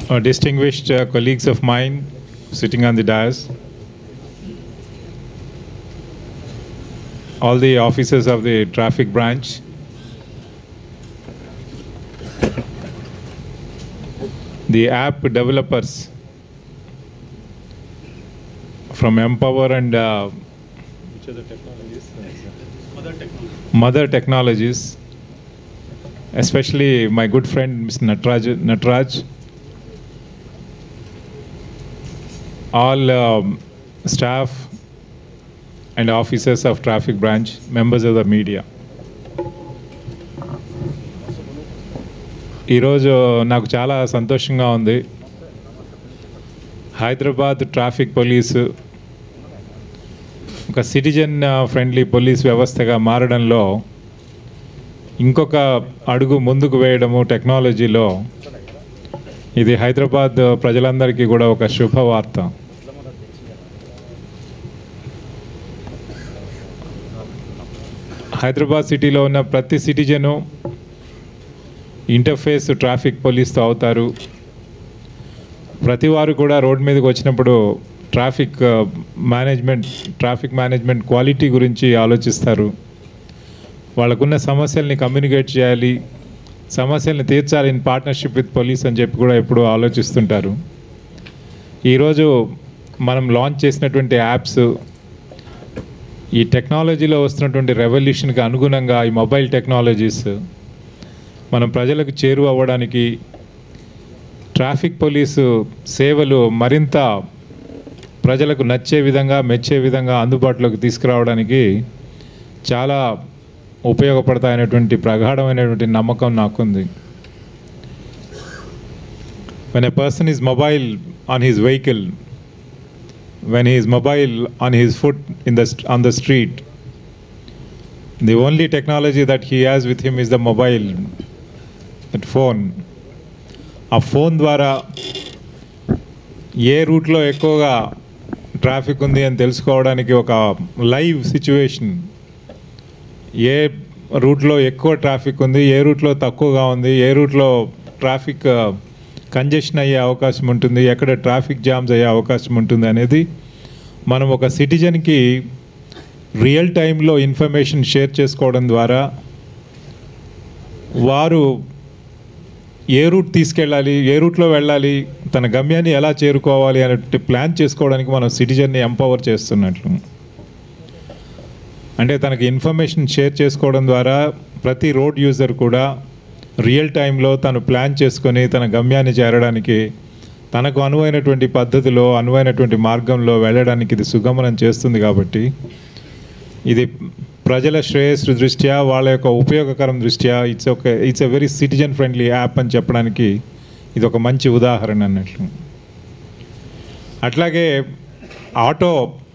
uh, distinguished uh, colleagues of mine sitting on the dais, all the officers of the traffic branch, the app developers from Empower and uh, which other technologies? Mother Technologies, especially my good friend Mr. Natraj, Natraj all um, staff and officers of traffic branch, members of the media. ఈరోజు నాకు చాలా సంతోషంగా ఉంది Hyderabad traffic police ఒక citizen friendly police వ్యవస్థగా మారడంలో ఇంకొక అడుగు ముందుకు వేయడము టెక్నాలజీలో ఇది హైదరాబాద్ ప్రజలందరికీ కూడా ఒక శుభవార్త హైదరాబాద్ సిటీలో ఉన్న ప్రతి సిటిజను ఇంటర్ఫేస్ ట్రాఫిక్ పోలీస్తో అవుతారు ప్రతి వారు కూడా రోడ్ మీదకి వచ్చినప్పుడు traffic management traffic management quality గురించి ఆలోచిస్తారు వాళ్ళకున్న సమస్యల్ని కమ్యూనికేట్ చేయాలి సమస్యల్ని తీర్చాలి ఇన్ పార్ట్నర్షిప్ విత్ పోలీస్ అని చెప్పి కూడా ఎప్పుడూ ఆలోచిస్తుంటారు ఈరోజు మనం లాంచ్ చేసినటువంటి యాప్స్ ఈ టెక్నాలజీలో వస్తున్నటువంటి రెవల్యూషన్కి అనుగుణంగా ఈ మొబైల్ టెక్నాలజీస్ మనం ప్రజలకు చేరువ అవ్వడానికి ట్రాఫిక్ పోలీసు సేవలు మరింత ప్రజలకు నచ్చే విధంగా మెచ్చే విధంగా అందుబాటులోకి తీసుకురావడానికి చాలా ఉపయోగపడతాయనేటువంటి ప్రగాఢమైనటువంటి నమ్మకం నాకుంది when a person is mobile on his vehicle when he is mobile on his foot in the st- on the street the only technology that he has with him is the mobile that phone ఆ phone ద్వారా ఏ రూట్లో ఎక్కువగా traffic ఉంది అని తెలుసుకోవడానికి ఒక live situation ఏ రూట్లో ఎక్కువ ట్రాఫిక్ ఉంది ఏ రూట్లో తక్కువగా ఉంది ఏ రూట్లో ట్రాఫిక్ కంజెషన్ అయ్యే అవకాశం ఉంటుంది ఎక్కడ ట్రాఫిక్ జామ్స్ అయ్యే అవకాశం ఉంటుంది అనేది మనం ఒక సిటిజన్కి రియల్ టైంలో ఇన్ఫర్మేషన్ షేర్ చేసుకోవడం ద్వారా వారు ఏ రూట్ తీసుకెళ్ళాలి ఏ రూట్లో వెళ్ళాలి తన గమ్యాన్ని ఎలా చేరుకోవాలి అనే ప్లాన్ చేసుకోవడానికి మనం సిటిజన్ని ఎంపవర్ చేస్తున్నట్లు అంటే తనకి ఇన్ఫర్మేషన్ షేర్ చేసుకోవడం ద్వారా ప్రతి రోడ్ యూజర్ కూడా రియల్ టైంలో తను ప్లాన్ చేసుకొని తన గమ్యాన్ని చేరడానికి తనకు అనువైనటువంటి పద్ధతిలో అనువైనటువంటి మార్గంలో వెళ్ళడానికి ఇది సుగమనం చేస్తుంది కాబట్టి ఇది ప్రజల శ్రేయస్సు దృష్ట్యా వాళ్ళ యొక్క ఉపయోగకరం దృష్ట్యా ఇట్స్ ఒక it's a very citizen friendly app అని చెప్పడానికి ఇది ఒక మంచి ఉదాహరణ అన్నట్లు అట్లాగే ఆటో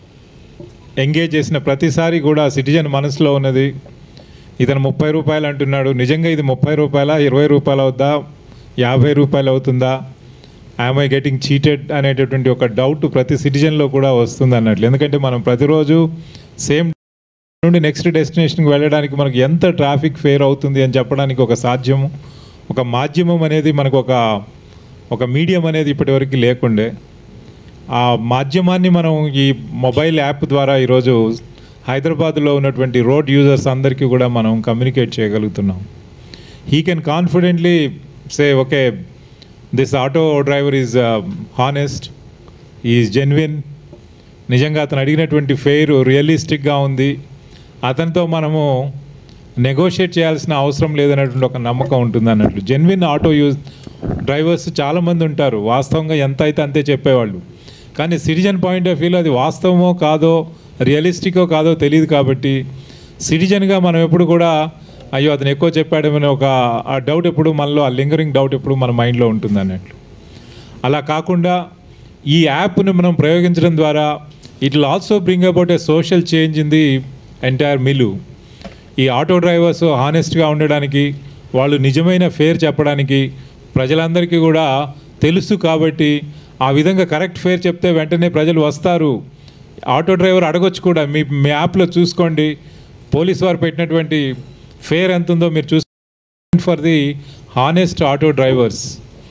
ఎంగేజ్ చేసిన ప్రతిసారి కూడా సిటిజన్ మనసులో ఉన్నది ఇతను ముప్పై రూపాయలు అంటున్నాడు నిజంగా ఇది ముప్పై రూపాయల ఇరవై రూపాయలు అవుద్దా యాభై రూపాయలు అవుతుందా ఐఎమ్ ఐ గెటింగ్ చీటెడ్ అనేటటువంటి ఒక డౌట్ ప్రతి సిటిజన్లో కూడా వస్తుంది అన్నట్లు ఎందుకంటే మనం ప్రతిరోజు సేమ్ నుండి నెక్స్ట్ డెస్టినేషన్కి వెళ్ళడానికి మనకు ఎంత ట్రాఫిక్ ఫేర్ అవుతుంది అని చెప్పడానికి ఒక సాధ్యము ఒక మాధ్యమం అనేది మనకు ఒక ఒక మీడియం అనేది ఇప్పటివరకు లేకుండే ఆ మాధ్యమాన్ని మనం ఈ మొబైల్ యాప్ ద్వారా ఈరోజు హైదరాబాద్లో ఉన్నటువంటి రోడ్ యూజర్స్ అందరికీ కూడా మనం కమ్యూనికేట్ చేయగలుగుతున్నాం he can confidently say okay this auto driver is honest is genuine నిజంగా అతను అడిగినటువంటి ఫెయిర్ రియలిస్టిక్గా ఉంది అతనితో మనము నెగోషియేట్ చేయాల్సిన అవసరం లేదనేటువంటి ఒక నమ్మకం ఉంటుంది అన్నట్లు జెన్విన్ ఆటో యూజ్ డ్రైవర్స్ చాలామంది ఉంటారు వాస్తవంగా ఎంత అయితే అంతే చెప్పేవాళ్ళు కానీ సిటిజన్ పాయింట్ ఆఫ్ వ్యూలో అది వాస్తవమో కాదో రియలిస్టికో కాదో తెలియదు కాబట్టి సిటిజన్గా మనం ఎప్పుడు కూడా అయ్యో అతను ఎక్కువ చెప్పాడమని ఒక ఆ డౌట్ ఎప్పుడు మనలో ఆ లింగరింగ్ డౌట్ ఎప్పుడు మన మైండ్లో ఉంటుంది అన్నట్లు అలా కాకుండా ఈ యాప్ని మనం ప్రయోగించడం ద్వారా it will also bring about a social change in the entire milieu ఈ ఆటో డ్రైవర్స్ హానెస్ట్గా ఉండడానికి వాళ్ళు నిజమైన ఫేర్ చెప్పడానికి ప్రజలందరికీ కూడా తెలుసు కాబట్టి ఆ విధంగా కరెక్ట్ ఫేర్ చెప్తే వెంటనే ప్రజలు వస్తారు ఆటో డ్రైవర్ అడగొచ్చు కూడా మీ మీ యాప్లో చూసుకోండి పోలీస్ వారు పెట్టినటువంటి ఫేర్ ఎంత ఉందో మీరు చూసుకోండి for the honest auto drivers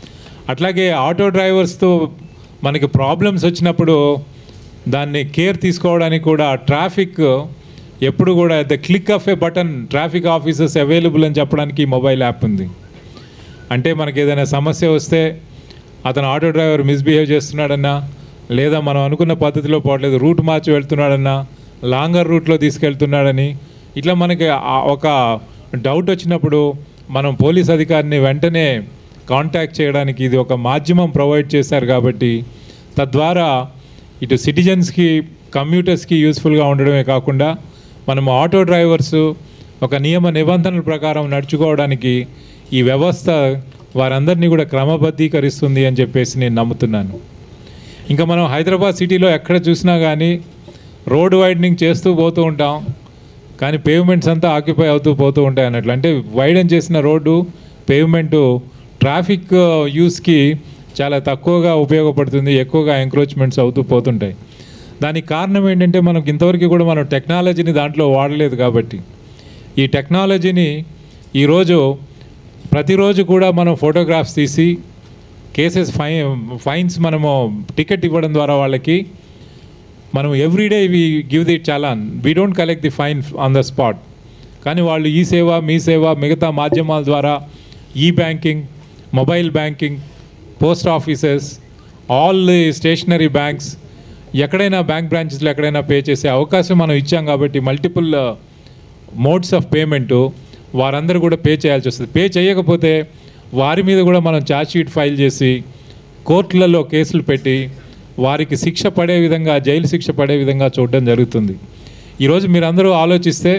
అట్లాగే ఆటో డ్రైవర్స్తో మనకి ప్రాబ్లమ్స్ వచ్చినప్పుడు దాన్ని కేర్ తీసుకోవడానికి కూడా ట్రాఫిక్ ఎప్పుడు కూడా the click of a button traffic officers available అని చెప్పడానికి ఈ మొబైల్ యాప్ ఉంది అంటే మనకి ఏదైనా సమస్య వస్తే అతను ఆటో డ్రైవర్ మిస్బిహేవ్ చేస్తున్నాడన్నా లేదా మనం అనుకున్న పద్ధతిలో పోవట్లేదు రూట్ మార్చి వెళ్తున్నాడన్నా లాంగర్ రూట్లో తీసుకెళ్తున్నాడని ఇట్లా మనకి ఆ- ఒక డౌట్ వచ్చినప్పుడు మనం పోలీస్ అధికారిని వెంటనే కాంటాక్ట్ చేయడానికి ఇది ఒక మాధ్యమం ప్రొవైడ్ చేశారు కాబట్టి తద్వారా ఇటు సిటిజన్స్కి కమ్యూటర్స్కి యూస్ఫుల్గా ఉండడమే కాకుండా మనం ఆటో డ్రైవర్స్ ఒక నియమ నిబంధనల ప్రకారం నడుచుకోవడానికి ఈ వ్యవస్థ వారందరినీ కూడా క్రమబద్ధీకరిస్తుంది అని చెప్పేసి నేను నమ్ముతున్నాను ఇంకా మనం హైదరాబాద్ సిటీలో ఎక్కడ చూసినా కానీ రోడ్ వైడనింగ్ చేస్తూ పోతూ ఉంటాం కానీ పేవ్మెంట్స్ అంతా ఆక్యుపై అవుతూ పోతూ ఉంటాయి అన్నట్లు అంటే వైడన్ చేసిన రోడ్డు పేవ్మెంట్ ట్రాఫిక్ యూస్కి చాలా తక్కువగా ఉపయోగపడుతుంది ఎక్కువగా ఎంక్రోచ్మెంట్స్ అవుతూ పోతుంటాయి దానికి కారణం ఏంటంటే మనకు ఇంతవరకు కూడా మనం టెక్నాలజీని దాంట్లో వాడలేదు కాబట్టి ఈ టెక్నాలజీని ఈరోజు ప్రతిరోజు కూడా మనం ఫోటోగ్రాఫ్స్ తీసి కేసెస్ ఫై ఫైన్స్ మనము టికెట్ ఇవ్వడం ద్వారా వాళ్ళకి మనం every day we give the challan we don't collect the fine on the spot కానీ వాళ్ళు ఈ సేవ మీ సేవ మిగతా మాధ్యమాల ద్వారా ఈ banking mobile banking post offices all the stationery banks ఎక్కడైనా బ్యాంక్ బ్రాంచెస్లో ఎక్కడైనా పే చేసే అవకాశం మనం ఇచ్చాం కాబట్టి మల్టిపుల్ మోడ్స్ ఆఫ్ పేమెంట్ వారందరూ కూడా పే చేయాల్సి వస్తుంది పే చేయకపోతే వారి మీద కూడా మనం ఛార్జ్ షీట్ ఫైల్ చేసి కోర్టులలో కేసులు పెట్టి వారికి శిక్ష పడే విధంగా జైలు శిక్ష పడే విధంగా చూడడం జరుగుతుంది ఈరోజు మీరందరూ ఆలోచిస్తే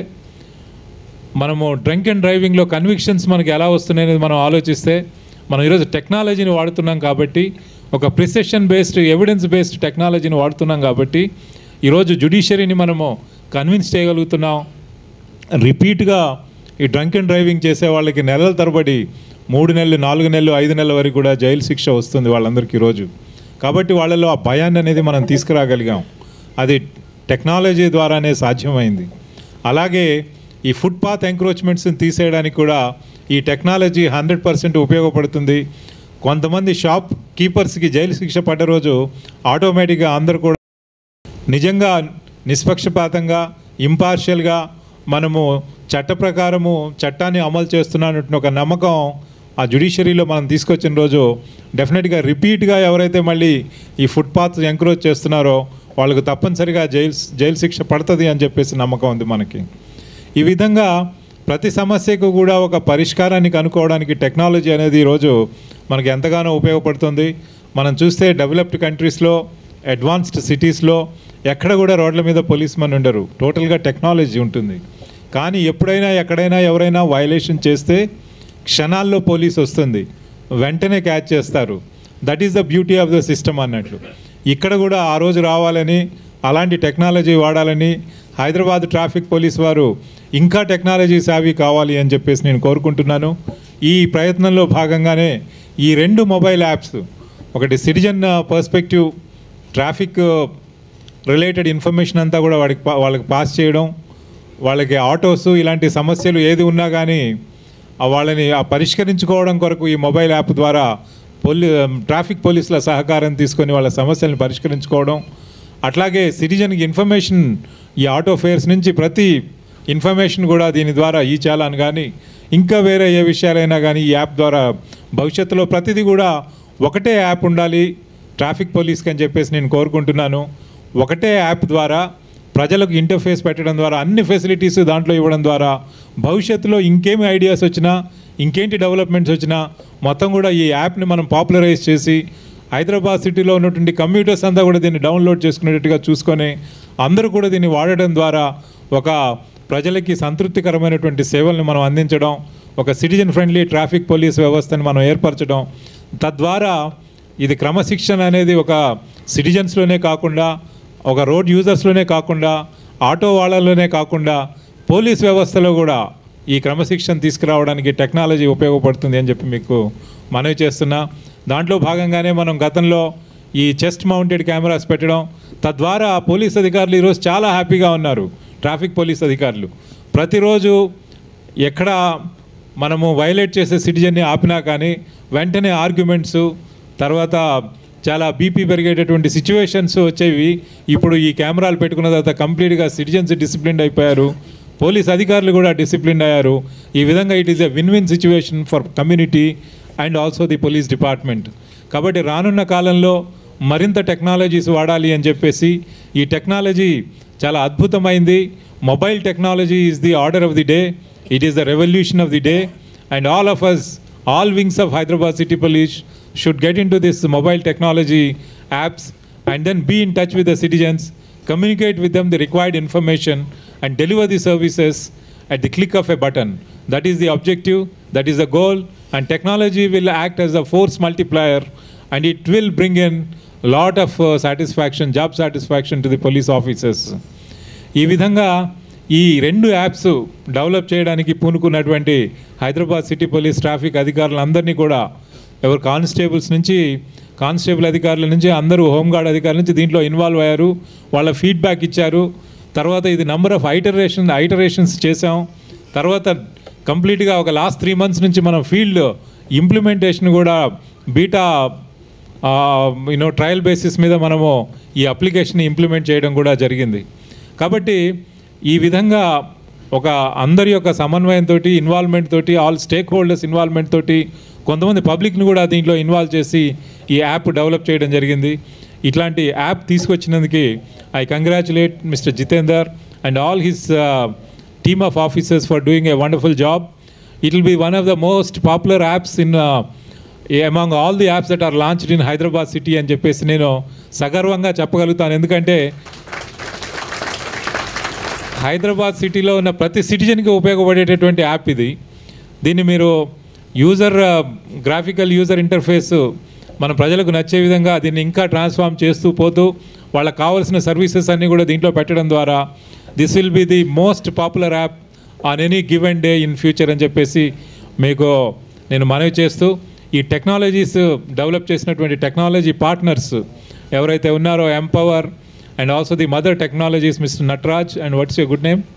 మనము డ్రంక్ అండ్ డ్రైవింగ్లో కన్విక్షన్స్ మనకి ఎలా వస్తున్నాయి అనేది మనం ఆలోచిస్తే మనం ఈరోజు టెక్నాలజీని వాడుతున్నాం కాబట్టి ఒక ప్రిసెషన్ బేస్డ్ ఎవిడెన్స్ బేస్డ్ టెక్నాలజీని వాడుతున్నాం కాబట్టి ఈరోజు జుడిషియరీని మనము కన్విన్స్ చేయగలుగుతున్నాం రిపీట్గా ఈ డ్రంక్ అండ్ డ్రైవింగ్ చేసే వాళ్ళకి నెలల తరబడి మూడు నెలలు నాలుగు నెలలు ఐదు నెలల వరకు కూడా జైలు శిక్ష వస్తుంది వాళ్ళందరికీ ఈరోజు కాబట్టి వాళ్ళలో ఆ భయాన్ని అనేది మనం తీసుకురాగలిగాం అది టెక్నాలజీ ద్వారానే సాధ్యమైంది అలాగే ఈ ఫుట్పాత్ ఎంక్రోచ్మెంట్స్ని తీసేయడానికి కూడా ఈ టెక్నాలజీ హండ్రెడ్ పర్సెంట్ ఉపయోగపడుతుంది కొంతమంది షాప్ కీపర్స్కి జైలు శిక్ష పడ్డ రోజు ఆటోమేటిక్గా అందరు కూడా నిజంగా నిష్పక్షపాతంగా ఇంపార్షియల్గా మనము చట్ట ప్రకారము చట్టాన్ని అమలు చేస్తున్నానట్టు ఒక నమ్మకం ఆ జుడిషియరీలో మనం తీసుకొచ్చిన రోజు డెఫినెట్గా రిపీట్గా ఎవరైతే మళ్ళీ ఈ ఫుట్పాత్ ఎంకరేజ్ చేస్తున్నారో వాళ్ళకు తప్పనిసరిగా జైలు జైలు శిక్ష పడుతుంది అని చెప్పేసి నమ్మకం ఉంది మనకి ఈ విధంగా ప్రతి సమస్యకు కూడా ఒక పరిష్కారాన్ని కనుక్కోవడానికి టెక్నాలజీ అనేది ఈరోజు మనకి ఎంతగానో ఉపయోగపడుతుంది మనం చూస్తే డెవలప్డ్ కంట్రీస్లో అడ్వాన్స్డ్ సిటీస్లో ఎక్కడ కూడా రోడ్ల మీద పోలీస్ మన్ ఉండరు టోటల్గా టెక్నాలజీ ఉంటుంది కానీ ఎప్పుడైనా ఎక్కడైనా ఎవరైనా వైలేషన్ చేస్తే క్షణాల్లో పోలీస్ వస్తుంది వెంటనే క్యాచ్ చేస్తారు that is the beauty of the system అన్నట్లు ఇక్కడ కూడా ఆ రోజు రావాలని అలాంటి టెక్నాలజీ వాడాలని హైదరాబాద్ ట్రాఫిక్ పోలీస్ వారు ఇంకా టెక్నాలజీ సావి కావాలి అని చెప్పేసి నేను కోరుకుంటున్నాను ఈ ప్రయత్నంలో భాగంగానే ఈ రెండు మొబైల్ యాప్స్ ఒకటి citizen perspective traffic related information అంతా కూడా వాడికి పా- వాళ్ళకి పాస్ చేయడం వాళ్ళకి ఆటోస్ ఇలాంటి సమస్యలు ఏది ఉన్నా కానీ ఆ వాళ్ళని ఆ పరిష్కరించుకోవడం కొరకు ఈ మొబైల్ యాప్ ద్వారా పోలీ ట్రాఫిక్ పోలీసుల సహకారం తీసుకొని వాళ్ళ సమస్యలను పరిష్కరించుకోవడం అట్లాగే సిటిజన్కి ఇన్ఫర్మేషన్ ఈ ఆటో ఫేర్స్ నుంచి ప్రతి ఇన్ఫర్మేషన్ కూడా దీని ద్వారా ఈ చాలాన్ కానీ ఇంకా వేరే ఏ విషయాలైనా కానీ ఈ యాప్ ద్వారా భవిష్యత్తులో ప్రతిదీ కూడా ఒకటే యాప్ ఉండాలి ట్రాఫిక్ పోలీస్కి అని చెప్పేసి నేను కోరుకుంటున్నాను ఒకటే యాప్ ద్వారా ప్రజలకు ఇంటర్ఫేస్ పెట్టడం ద్వారా అన్ని ఫెసిలిటీస్ దాంట్లో ఇవ్వడం ద్వారా భవిష్యత్తులో ఇంకేమి ఐడియాస్ వచ్చినా ఇంకేంటి డెవలప్మెంట్స్ వచ్చినా మొత్తం కూడా ఈ యాప్ని మనం పాపులరైజ్ చేసి హైదరాబాద్ సిటీలో ఉన్నటువంటి కంప్యూటర్స్ అంతా కూడా దీన్ని డౌన్లోడ్ చేసుకునేటట్టుగా చూసుకొని అందరూ కూడా దీన్ని వాడడం ద్వారా ఒక ప్రజలకి సంతృప్తికరమైనటువంటి సేవలను మనం అందించడం ఒక సిటిజన్ ఫ్రెండ్లీ ట్రాఫిక్ పోలీస్ వ్యవస్థను మనం ఏర్పరచడం తద్వారా ఇది క్రమశిక్షణ అనేది ఒక సిటిజన్స్లోనే కాకుండా ఒక రోడ్ యూజర్స్లోనే కాకుండా ఆటో వాళ్ళలోనే కాకుండా పోలీస్ వ్యవస్థలో కూడా ఈ క్రమశిక్షణ తీసుకురావడానికి టెక్నాలజీ ఉపయోగపడుతుంది అని చెప్పి మీకు మనవి చేస్తున్నా దాంట్లో భాగంగానే మనం గతంలో ఈ చెస్ట్ మౌంటెడ్ కెమెరాస్ పెట్టడం తద్వారా పోలీస్ అధికారులు ఈరోజు చాలా హ్యాపీగా ఉన్నారు ట్రాఫిక్ పోలీస్ అధికారులు ప్రతిరోజు ఎక్కడ మనము వైలేట్ చేసే సిటిజన్ని ఆపినా కానీ వెంటనే ఆర్గ్యుమెంట్స్ తర్వాత చాలా బీపీ పెరిగేటటువంటి సిచ్యువేషన్స్ వచ్చేవి ఇప్పుడు ఈ కెమెరాలు పెట్టుకున్న తర్వాత కంప్లీట్గా సిటిజన్స్ డిసిప్లిన్ అయిపోయారు పోలీస్ అధికారులు కూడా డిసిప్లిన్ అయ్యారు ఈ విధంగా it is a win win situation for community and also the police department కాబట్టి రానున్న కాలంలో మరింత టెక్నాలజీస్ వాడాలి అని చెప్పేసి ఈ టెక్నాలజీ చాలా అద్భుతమైంది mobile technology is the order of the day it is the revolution of the day and all of us all wings of Hyderabad city police should get into this mobile technology apps and then be in touch with the citizens, communicate with them the required information, and deliver the services at the click of a button. That is the objective, that is the goal, and technology will act as a force multiplier and it will bring in a lot of uh, satisfaction, job satisfaction to the police officers. ఈ విధంగా ఈ రెండు apps develop చేయడానికి పూనుకున్నటువంటి Hyderabad city police traffic అధికారులందరినీ కూడా ఎవరు constables నుంచి కానిస్టేబుల్ అధికారుల నుంచి అందరూ హోంగార్డ్ అధికారుల నుంచి దీంట్లో ఇన్వాల్వ్ అయ్యారు వాళ్ళ ఫీడ్బ్యాక్ ఇచ్చారు తర్వాత ఇది నంబర్ ఆఫ్ ఐటరేషన్ ఐటరేషన్స్ చేసాం తర్వాత కంప్లీట్గా ఒక లాస్ట్ త్రీ మంత్స్ నుంచి మనం ఫీల్డ్ ఇంప్లిమెంటేషన్ కూడా బీటా యూనో ట్రయల్ బేసిస్ మీద మనము ఈ అప్లికేషన్ ఇంప్లిమెంట్ చేయడం కూడా జరిగింది కాబట్టి ఈ విధంగా ఒక అందరి యొక్క సమన్వయంతో ఇన్వాల్వ్మెంట్ తోటి ఆల్ స్టేక్ హోల్డర్స్ ఇన్వాల్వ్మెంట్ తోటి కొంతమంది పబ్లిక్ని కూడా దీంట్లో ఇన్వాల్వ్ చేసి ఈ యాప్ డెవలప్ చేయడం జరిగింది ఇట్లాంటి యాప్ తీసుకొచ్చినందుకు I congratulate mister Jitender and all his team of officers for doing a wonderful job it will be one of the most popular apps in among all the apps that are launched in Hyderabad city అని చెప్పేసి నేను సగర్వంగా చెప్పగలుగుతాను ఎందుకంటే హైదరాబాద్ సిటీలో ఉన్న ప్రతి సిటిజన్కి ఉపయోగపడేటటువంటి app ఇది దీన్ని మీరు యూజర్ గ్రాఫికల్ యూజర్ ఇంటర్ఫేస్ మన ప్రజలకు నచ్చే విధంగా దీన్ని ఇంకా ట్రాన్స్ఫార్మ్ చేస్తూ పోతూ వాళ్ళకి కావాల్సిన సర్వీసెస్ అన్నీ కూడా దీంట్లో పెట్టడం ద్వారా this will be the most popular app on any given day in future అని చెప్పేసి మీకు నేను మనవి చేస్తూ ఈ టెక్నాలజీస్ డెవలప్ చేసినటువంటి టెక్నాలజీ పార్ట్నర్స్ ఎవరైతే ఉన్నారో Empower and also the mother technologies mister Nataraj and what's your good name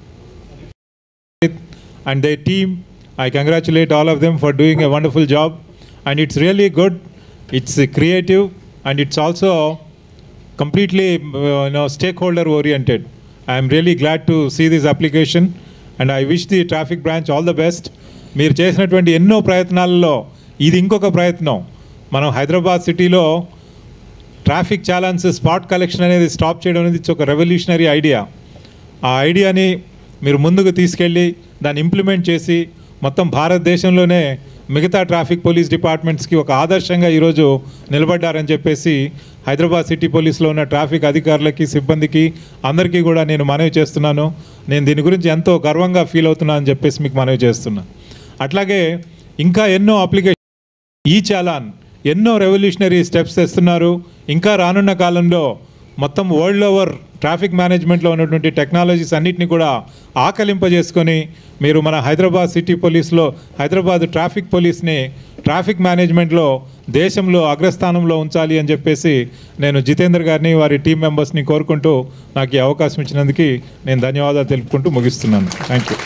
and their team. I congratulate all of them for doing a wonderful job. And it's really good. It's uh, creative and it's also completely uh, you know, stakeholder oriented. I am really glad to see this application and I wish the traffic branch all the best. మీరు చేసినటువంటి ఎన్నో ప్రయత్నాలలో ఇది ఇంకొక ప్రయత్నం మనం హైదరాబాద్ సిటీలో traffic challenge spot collection అనేది స్టాప్ చేయడం అనేది it's ఒక రెవల్యూషనరీ ఐడియా ఆ ఐడియాని మీరు ముందుకు తీసుకెళ్ళి దాన్ని ఇంప్లిమెంట్ చేసి మొత్తం భారతదేశంలోనే మిగతా ట్రాఫిక్ పోలీస్ డిపార్ట్మెంట్స్కి ఒక ఆదర్శంగా ఈరోజు నిలబడ్డారని చెప్పేసి హైదరాబాద్ సిటీ పోలీస్లో ఉన్న ట్రాఫిక్ అధికారులకి సిబ్బందికి అందరికీ కూడా నేను మనవి చేస్తున్నాను నేను దీని గురించి ఎంతో గర్వంగా ఫీల్ అవుతున్నాను అని చెప్పేసి మీకు మనవి చేస్తున్నాను అట్లాగే ఇంకా ఎన్నో అప్లికేషన్ ఈ చాలాన్ ఎన్నో రెవల్యూషనరీ స్టెప్స్ తెస్తున్నారు ఇంకా రానున్న కాలంలో మొత్తం వరల్డ్ ఓవర్ ట్రాఫిక్ మేనేజ్మెంట్లో ఉన్నటువంటి టెక్నాలజీస్ అన్నిటిని కూడా ఆకలింపజేసుకొని మీరు మన హైదరాబాద్ సిటీ పోలీస్లో హైదరాబాద్ ట్రాఫిక్ పోలీస్ని ట్రాఫిక్ మేనేజ్మెంట్లో దేశంలో అగ్రస్థానంలో ఉంచాలి అని చెప్పేసి నేను జితేందర్ గారిని వారి టీం మెంబర్స్ని కోరుకుంటూ నాకు ఈ అవకాశం ఇచ్చినందుకు నేను ధన్యవాదాలు తెలుపుకుంటూ ముగిస్తున్నాను థ్యాంక్ యూ